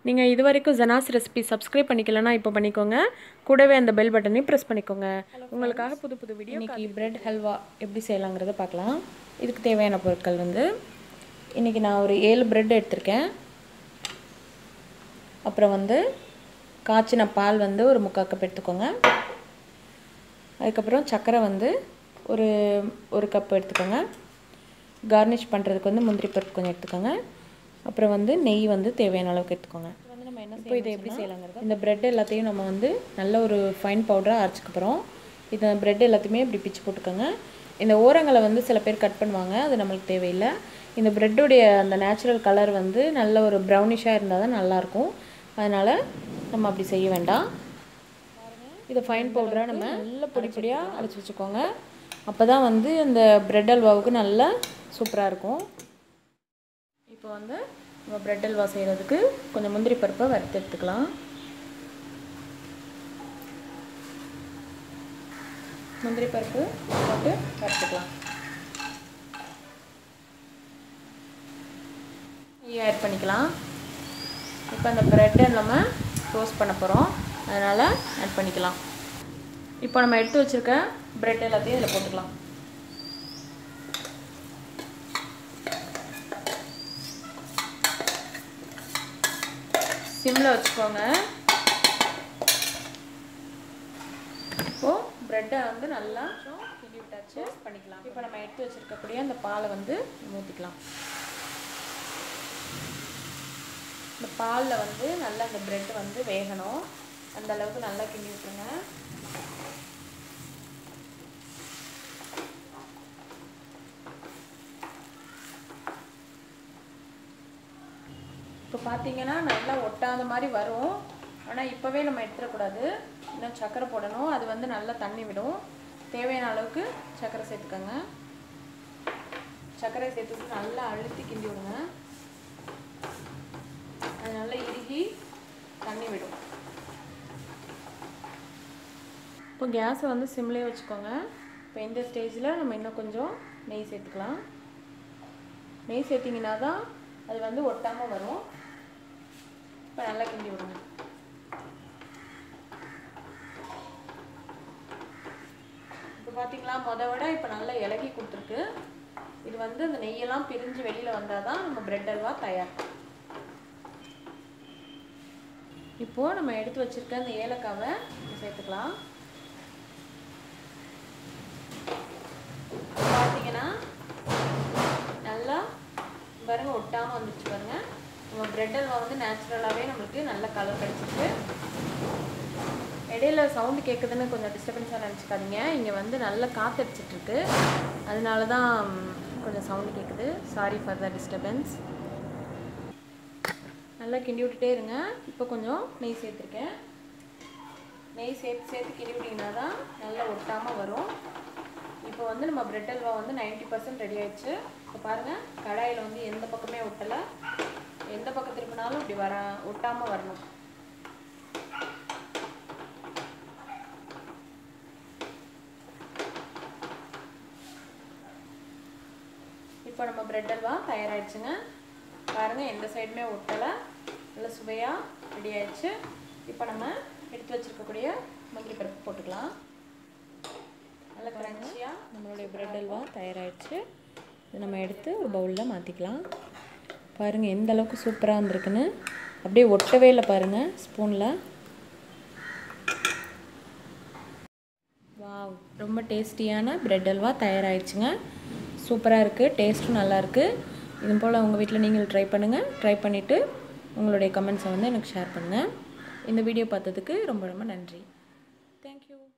நீங்கள் இது வரைக்கும் ஜனாஸ் ரெசிபி சப்ஸ்கிரைப் பண்ணிக்கலன்னா இப்போ பண்ணிக்கோங்க கூடவே அந்த பெல் பட்டனையும் ப்ரெஸ் பண்ணிக்கோங்க உங்களுக்காக புது புது வீடியோ இன்னைக்கு பிரெட் ஹல்வா எப்படி செய்யலாங்கிறத பார்க்கலாம் இதுக்கு தேவையான பொருட்கள் வந்து இன்றைக்கி நான் ஒரு ஏழு பிரெட் எடுத்திருக்கேன் அப்புறம் வந்து காய்ச்சின பால் வந்து ஒரு முக்கால் கப் எடுத்துக்கோங்க அதுக்கப்புறம் சர்க்கரை வந்து ஒரு ஒரு கப் எடுத்துக்கோங்க கார்னிஷ் பண்ணுறதுக்கு வந்து முந்திரி பருப்பு கொஞ்சம் எடுத்துக்கோங்க அப்புறம் வந்து நெய் வந்து தேவையான அளவுக்கு எடுத்துக்கோங்க வந்து நம்ம என்ன இப்போ இதை எப்படி செய்யலாங்கிறது இந்த பிரெட் எல்லாத்தையும் நம்ம வந்து நல்ல ஒரு ஃபைன் பவுடராக அரைச்சிக்க போகிறோம் இந்த பிரெட் எல்லாத்தையுமே இப்படி பிச்சு போட்டுக்கோங்க இந்த ஓரங்களை வந்து சில பேர் கட் பண்ணுவாங்க அது நம்மளுக்கு தேவையில்லை இந்த ப்ரெட்டுடைய அந்த நேச்சுரல் கலர் வந்து நல்ல ஒரு ப்ரௌனிஷாக இருந்தால் தான் நல்லாயிருக்கும் அதனால் நம்ம அப்படி செய்ய வேண்டாம் இதை ஃபைன் பவுடராக நம்ம நல்ல பொடி பொடியாக அரைச்சி வச்சுக்கோங்க அப்போ தான் வந்து இந்த பிரெட் அல்வாவுக்கு நல்லா சூப்பராக இருக்கும் இப்போ வந்து நம்ம பிரெட் அல்வா செய்கிறதுக்கு கொஞ்சம் முந்திரி பருப்பை வறுத்து எடுத்துக்கலாம் முந்திரி பருப்பு போட்டு வறுத்துக்கலாம் நெய் ஆட் பண்ணிக்கலாம் இப்போ அந்த ப்ரெட்டை நம்ம ரோஸ்ட் பண்ண போகிறோம் அதனால் ஆட் பண்ணிக்கலாம் இப்போ நம்ம எடுத்து வச்சுருக்க ப்ரெட் எல்லாத்தையும் இதில் போட்டுக்கலாம் சிம்மில் வச்சுக்கோங்க இப்போது ப்ரெட்டை வந்து நல்லா கிண்டி விட்டாச்சு பண்ணிக்கலாம் இப்போ நம்ம எடுத்து வச்சுருக்கக்கூடிய அந்த பாலை வந்து ஊற்றிக்கலாம் இந்த பாலில் வந்து நல்லா அந்த ப்ரெட் வந்து வேகணும் அந்த அளவுக்கு நல்லா கிண்டி விட்டுருங்க இப்போ பார்த்தீங்கன்னா நல்லா ஒட்டாத மாதிரி வரும் ஆனால் இப்போவே நம்ம எடுத்துடக்கூடாது இன்னும் சர்க்கரை போடணும் அது வந்து நல்லா தண்ணி விடும் தேவையான அளவுக்கு சர்க்கரை சேர்த்துக்கோங்க சர்க்கரை சேர்த்துட்டு நல்லா அழுத்தி கிண்டி விடுங்க அது நல்லா இறுகி தண்ணி விடும் இப்போ கேஸை வந்து சிம்லேயே வச்சுக்கோங்க இப்போ இந்த ஸ்டேஜில் நம்ம இன்னும் கொஞ்சம் நெய் சேர்த்துக்கலாம் நெய் சேர்த்திங்கன்னா தான் அது வந்து ஒட்டாமல் வரும் இப்போ நல்லா கிண்டி விடுங்க இப்போ பார்த்தீங்களா மொத விட இப்போ நல்லா இலகி கொடுத்துருக்கு இது வந்து அந்த நெய்யெல்லாம் பிரிஞ்சு வெளியில் வந்தால் தான் நம்ம பிரெட் அல்வா தயார் இப்போது நம்ம எடுத்து வச்சுருக்க அந்த ஏலக்காவை சேர்த்துக்கலாம் பார்த்தீங்கன்னா நல்லா பாருங்க ஒட்டாமல் வந்துச்சு பாருங்க நம்ம பிரெட் அல்வா வந்து நேச்சுரலாகவே நம்மளுக்கு நல்ல கலர் கிடச்சிருக்கு இடையில சவுண்டு கேட்குதுன்னு கொஞ்சம் டிஸ்டர்பன்ஸாக நினச்சிக்காதீங்க இங்கே வந்து நல்லா காற்றடிச்சிட்ருக்கு அதனால தான் கொஞ்சம் சவுண்டு கேட்குது சாரி ஃபார் த டிஸ்டர்பன்ஸ் நல்லா கிண்டி விட்டுட்டே இருங்க இப்போ கொஞ்சம் நெய் சேர்த்துருக்கேன் நெய் சேர்த்து சேர்த்து கிண்டி விட்டிங்கன்னா தான் நல்லா ஒட்டாமல் வரும் இப்போ வந்து நம்ம பிரெட் அல்வா வந்து நைன்ட்டி பர்சன்ட் ரெடி ஆயிடுச்சு இப்போ பாருங்கள் கடாயில் வந்து எந்த பக்கமே ஒட்டலை எந்த பக்கம் திருப்பினாலும் இப்படி வர ஒட்டாமல் வரணும் இப்போ நம்ம பிரெட் அல்வா தயாராகிடுச்சுங்க பாருங்கள் எந்த சைடுமே ஒட்டலை நல்ல சுவையாக ரெடி ஆயிடுச்சு இப்போ நம்ம எடுத்து வச்சுருக்கக்கூடிய முந்திரி பருப்பு போட்டுக்கலாம் நல்லா கிரன்ச்சியாக நம்மளுடைய பிரெட் அல்வா தயாராகிடுச்சு இது நம்ம எடுத்து ஒரு பவுலில் மாற்றிக்கலாம் பாருங்கள் எந்த அளவுக்கு சூப்பராக வந்திருக்குன்னு அப்படியே ஒட்டவே இல்லை பாருங்கள் ஸ்பூனில் வாவ் ரொம்ப டேஸ்டியான பிரெட் அல்வா தயாராகிடுச்சுங்க சூப்பராக இருக்குது டேஸ்ட்டும் நல்லாயிருக்கு இது போல் உங்கள் வீட்டில் நீங்கள் ட்ரை பண்ணுங்கள் ட்ரை பண்ணிவிட்டு உங்களுடைய கமெண்ட்ஸை வந்து எனக்கு ஷேர் பண்ணுங்கள் இந்த வீடியோ பார்த்ததுக்கு ரொம்ப ரொம்ப நன்றி தேங்க்யூ